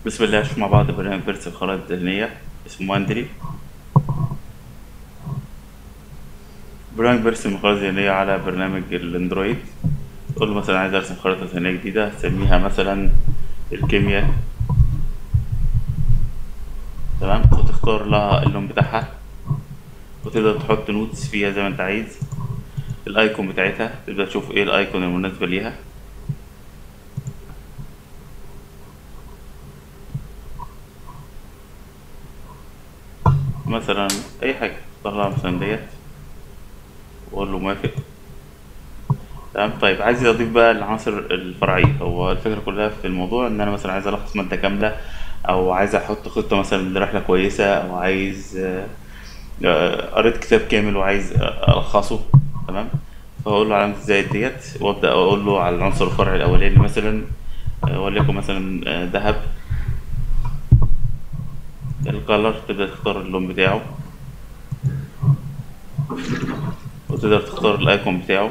بسم الله نشوف مع بعض برنامج بيرسم خرائط ذهنية اسمه ماندري برنامج بيرسم خرائط ذهنية على برنامج الأندرويد تقول له مثلا عايز أرسم خريطة ذهنية جديدة هتسميها مثلا الكيمياء تمام وتختار لها اللون بتاعها وتقدر تحط نوتس فيها زي ما انت عايز الايكون بتاعتها تبدأ تشوف ايه الايكون المناسبة ليها مثلا اي حاجة اختار لها مثلا ديت واقول له موافق تمام طيب عايز اضيف بقى العناصر الفرعية هو الفكرة كلها في الموضوع ان انا مثلا عايز الخص مادة كاملة او عايز احط خطة مثلا لرحلة كويسة او عايز آه، آه، قريت كتاب كامل وعايز الخصه تمام فاقول له علامة الزائد ديت وابدا اقول له على العنصر الفرعي الاولاني مثلا آه، وليكن مثلا آه، ذهب الكالر تبدأ تختار اللون بتاعه وتقدر تختار الايكون بتاعه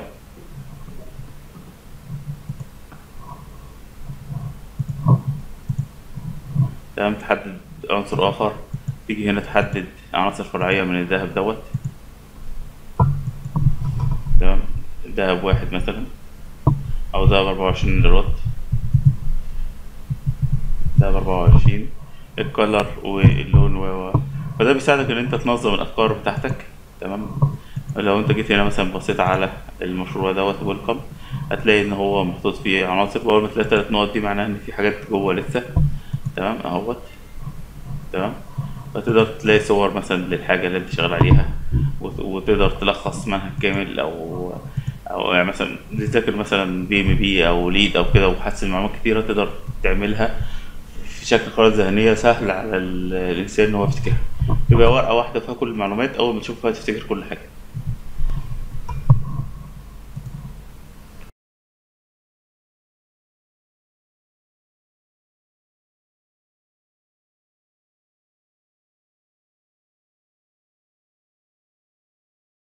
تمام تحدد عنصر اخر تيجي هنا تحدد عناصر فرعية من الذهب دوت تمام ذهب واحد مثلا او ذهب اربعة وعشرين للوات ذهب اربعة وعشرين الكولر واللون و و فده بيساعدك ان انت تنظم الافكار بتاعتك تمام لو انت جيت هنا مثلا بصيت على المشروع دوت ويلكم هتلاقي ان هو محطوط فيه عناصر واول ما تلاقي تلات نقط دي معناها ان في حاجات جوه لسه تمام اهوت تمام فتقدر تلاقي صور مثلا للحاجة اللي انت شغال عليها وت- وتقدر تلخص منهج كامل او او يعني مثلا تذاكر مثلا بي ام بي او ليد او كده وحاسس معلومات كتيرة تقدر تعملها في شكل خرائط ذهنية سهل على ال- الإنسان إن هو يفتكرها تبقى ورقة واحدة فيها كل المعلومات أول ما تشوفها تفتكر كل حاجة